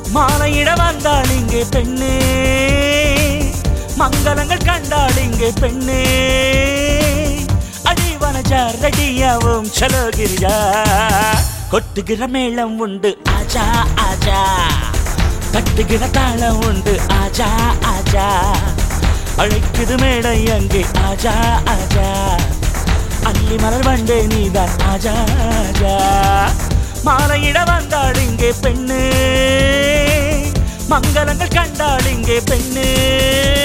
மாலையிட வந்தாள் இங்கே பெண்ணே மங்களங்கள் கண்டாள் இங்கே பெண்ணே அடிவனஜா ரெடியாவும் சலோ கிரிஜா கொட்டுகிற மேளம் உண்டு ஆஜா ஆஜா தட்டுகிற தாளம் உண்டு ஆஜா ஆஜா அழைக்குது மேடை அங்கே ஆஜா ஆஜா அள்ளி மலர் வண்டே நீதான் ஆஜா ஆஜா மாலையிட வந்தாள் இங்கே பெண்ணு மங்களங்கள் கண்டாள் இங்கே பெண்ணு